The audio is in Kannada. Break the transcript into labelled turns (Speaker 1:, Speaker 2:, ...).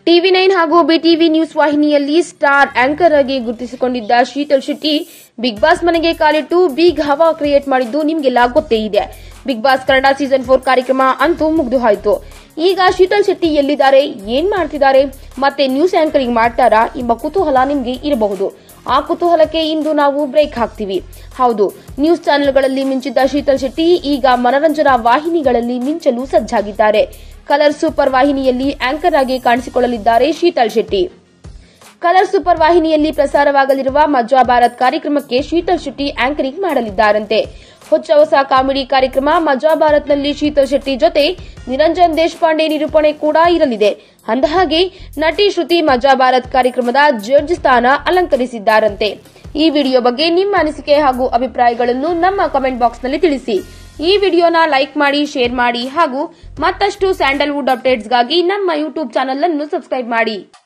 Speaker 1: ಟಿವಿ ನೈನ್ ಹಾಗೂ ಬಿಟಿವಿ ನ್ಯೂಸ್ ವಾಹಿನಿಯಲ್ಲಿ ಸ್ಟಾರ್ ಆಂಕರ್ ಆಗಿ ಗುರುತಿಸಿಕೊಂಡಿದ್ದ ಶೀತಲ್ ಶೆಟ್ಟಿ ಬಿಗ್ ಬಾಸ್ ಮನೆಗೆ ಕಾಲಿಟ್ಟು ಬಿಗ್ ಹವಾ ಕ್ರಿಯೇಟ್ ಮಾಡಿದ್ದು ನಿಮ್ಗೆಲ್ಲ ಗೊತ್ತೇ ಇದೆ big boss Kannada season four ಕಾರ್ಯಕ್ರಮ ಅಂತೂ ಮುಗ್ದು ಹೋಯಿತು ಈಗ ಶೀತಲ್ ಶೆಟ್ಟಿ ಎಲ್ಲಿದ್ದಾರೆ ಏನ್ ಮಾಡ್ತಿದ್ದಾರೆ ಮತ್ತೆ ನ್ಯೂಸ್ ಆಂಕರಿಂಗ್ ಮಾಡ್ತಾರಾ ಎಂಬ ಕುತೂಹಲ ನಿಮ್ಗೆ ಇರಬಹುದು ಆ ಕುತೂಹಲಕ್ಕೆ ಇಂದು ನಾವು ಬ್ರೇಕ್ ಹಾಕ್ತೀವಿ ಹೌದು ನ್ಯೂಸ್ ಚಾನೆಲ್ಗಳಲ್ಲಿ ಮಿಂಚಿದ್ದ ಶೀತಲ್ ಶೆಟ್ಟಿ ಈಗ ಮನರಂಜನಾ ವಾಹಿನಿಗಳಲ್ಲಿ ಮಿಂಚಲು ಸಜ್ಜಾಗಿದ್ದಾರೆ ಕಲರ್ ಸೂಪರ್ ವಾಹಿನಿಯಲ್ಲಿ ಆಂಕರ್ ಆಗಿ ಕಾಣಿಸಿಕೊಳ್ಳಲಿದ್ದಾರೆ ಶೀತಲ್ ಶೆಟ್ಟಿ ಕಲರ್ ಸೂಪರ್ ವಾಹಿನಿಯಲ್ಲಿ ಪ್ರಸಾರವಾಗಲಿರುವ ಮಜ್ಜಾ ಭಾರತ್ ಕಾರ್ಯಕ್ರಮಕ್ಕೆ ಶೀತಲ್ ಶೆಟ್ಟಿ ಆಂಕರಿಂಗ್ ಮಾಡಲಿದ್ದಾರಂತೆ ಹೊಚ್ಚ ಹೊಸ ಕಾಮಿಡಿ ಕಾರ್ಯಕ್ರಮ ಮಜಾ ಭಾರತ್ನಲ್ಲಿ ಶೀತಲ್ ಶೆಟ್ಟಿ ಜೊತೆ ನಿರಂಜನ್ ದೇಶಪಾಂಡೆ ನಿರೂಪಣೆ ಕೂಡ ಇರಲಿದೆ ಅಂದಹಾಗೆ ನಟಿ ಶ್ರುತಿ ಮಜಾ ಭಾರತ್ ಕಾರ್ಯಕ್ರಮದ ಜಡ್ಜ್ ಸ್ಥಾನ ಅಲಂಕರಿಸಿದ್ದಾರಂತೆ ಈ ವಿಡಿಯೋ ಬಗ್ಗೆ ನಿಮ್ಮ ಅನಿಸಿಕೆ ಹಾಗೂ ಅಭಿಪ್ರಾಯಗಳನ್ನು ನಮ್ಮ ಕಮೆಂಟ್ ಬಾಕ್ಸ್ನಲ್ಲಿ ತಿಳಿಸಿ ಈ ವಿಡಿಯೋನ ಲೈಕ್ ಮಾಡಿ ಶೇರ್ ಮಾಡಿ ಹಾಗೂ ಮತ್ತಷ್ಟು ಸ್ಯಾಂಡಲ್ವುಡ್ ಅಪ್ಡೇಟ್ಸ್ಗಾಗಿ ನಮ್ಮ ಯೂಟ್ಯೂಬ್ ಚಾನಲ್ ಅನ್ನು ಸಬ್ಸ್ಕ್ರೈಬ್ ಮಾಡಿ